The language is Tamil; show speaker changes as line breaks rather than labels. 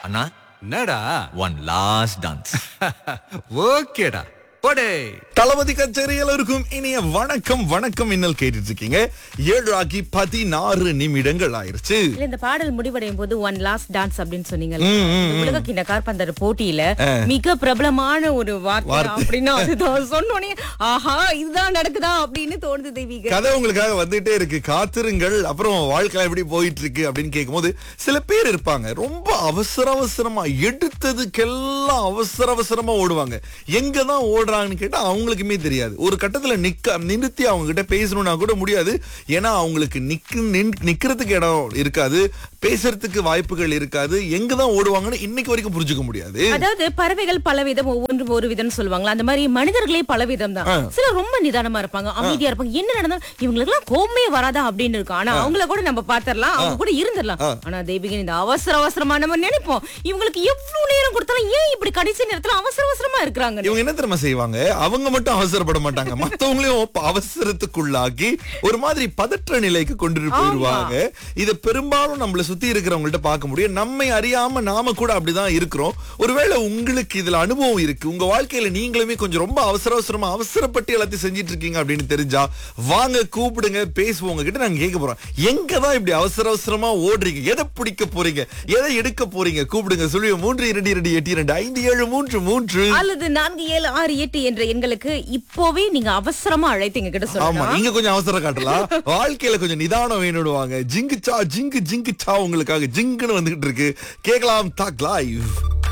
அண்ணா
என்னடா
ஒன் லாஸ்ட் டான்ஸ்
ஓகேடா போடே
தளபதி கச்சேரி எல்லோருக்கும் இனிய வணக்கம் வணக்கம் இன்னல் கேட்டுட்டு இருக்கீங்க ஏழு ஆக்கி பதினாறு நிமிடங்கள் ஆயிருச்சு
இல்ல இந்த பாடல் முடிவடையும் போது ஒன் லாஸ்ட் டான்ஸ் அப்படின்னு சொன்னீங்க உலக கிண்ண கார்பந்தர் போட்டியில மிக பிரபலமான ஒரு வார்த்தை அப்படின்னா அதுதான் சொன்னோனே ஆஹா இதுதான் நடக்குதா அப்படின்னு தோணுது தெய்வீக
கதை உங்களுக்காக வந்துட்டே இருக்கு காத்திருங்கள் அப்புறம் வாழ்க்கை எப்படி போயிட்டு இருக்கு அப்படின்னு கேட்கும்போது சில பேர் இருப்பாங்க ரொம்ப அவசர அவசரமா எடுத்ததுக்கெல்லாம் அவசர அவசரமா ஓடுவாங்க எங்க தான் ஓடுறாங்கன்னு கேட்டா அவங்களுக்குமே தெரியாது ஒரு கட்டத்துல நிக்க நிறுத்தி அவங்க கிட்ட பேசணும்னா கூட முடியாது ஏன்னா அவங்களுக்கு நிக்க நின்- நிக்கிறதுக்கு இடம் இருக்காது பேசுறதுக்கு வாய்ப்புகள் இருக்காது எங்க தான் ஓடுவாங்கன்னு இன்னைக்கு வரைக்கும் புரிஞ்சுக்க முடியாது
அதாவது பறவைகள் பலவிதம் ஒவ்வொன்றும் ஒரு விதம் சொல்லுவாங்களா அந்த மாதிரி மனிதர்களே பலவிதம் தான் சிலர் ரொம்ப நிதானமா இருப்பாங்க அமைதியா இருப்பாங்க என்ன நடந்தாலும் இவங்களுக்கு எல்லாம் கோமே வராதா அப்படின்னு இருக்கும் ஆனா அவங்கள கூட நம்ம பாத்திரலாம் அவங்க கூட இருந்துடலாம் ஆனா தெய்வீகன் இந்த அவசர அவசரமா நம்ம நினைப்போம் இவங்களுக்கு எவ்வளவு நேரம் கொடுத்தாலும் ஏன் இப்படி கடைசி நேரத்துல அவசர அவசரமா இருக்கிறாங்க
இவங்க என்ன தெரியுமா செய்வாங்க அவங்க மட்டும் அவசரப்பட மாட்டாங்க மத்தவங்களையும் ப- அவசரத்துக்குள்ளாக்கி ஒரு மாதிரி பதற்ற நிலைக்கு கொண்டு போயிருவாங்க இத பெரும்பாலும் நம்மள சுத்தி இருக்கிறவங்கள்ட்ட பார்க்க முடியும் நம்மை அறியாம நாம கூட அப்படிதான் இருக்கிறோம் ஒருவேளை உங்களுக்கு இதுல அனுபவம் இருக்கு உங்க வாழ்க்கையில நீங்களுமே கொஞ்சம் ரொம்ப அவசர அவசரமா அவசரப்பட்டு எல்லாத்தையும் செஞ்சிட்டு இருக்கீங்க அப்படின்னு தெரிஞ்சா வாங்க கூப்பிடுங்க பேசுவோம் உங்ககிட்ட நாங்க கேட்க போறோம் எங்க தான் இப்படி அவசர அவசரமா ஓடுறீங்க எதை பிடிக்க போறீங்க எதை எடுக்க போறீங்க கூப்பிடுங்க சொல்லி மூன்று இரண்டு இரண்டு எட்டு இரண்டு ஐந்து ஏழு மூன்று மூன்று
அல்லது நான்கு ஏழு ஆறு எட்டு என்ற எண்களுக்கு இப்போவே நீங்க அவசரமா அழைத்து எங்க கிட்ட
ஆமா
சொல்லலாம்
நீங்க கொஞ்சம் அவசரம் காட்டலாம் வாழ்க்கையில கொஞ்சம் நிதானம் வேணுடுவாங்க ஜிங்கு சா ஜிங்கு ஜிங்கு சா உங்களுக்காக ஜிங்குன்னு வந்துகிட்டு இருக்கு கேக்கலாம் தாக் லைவ்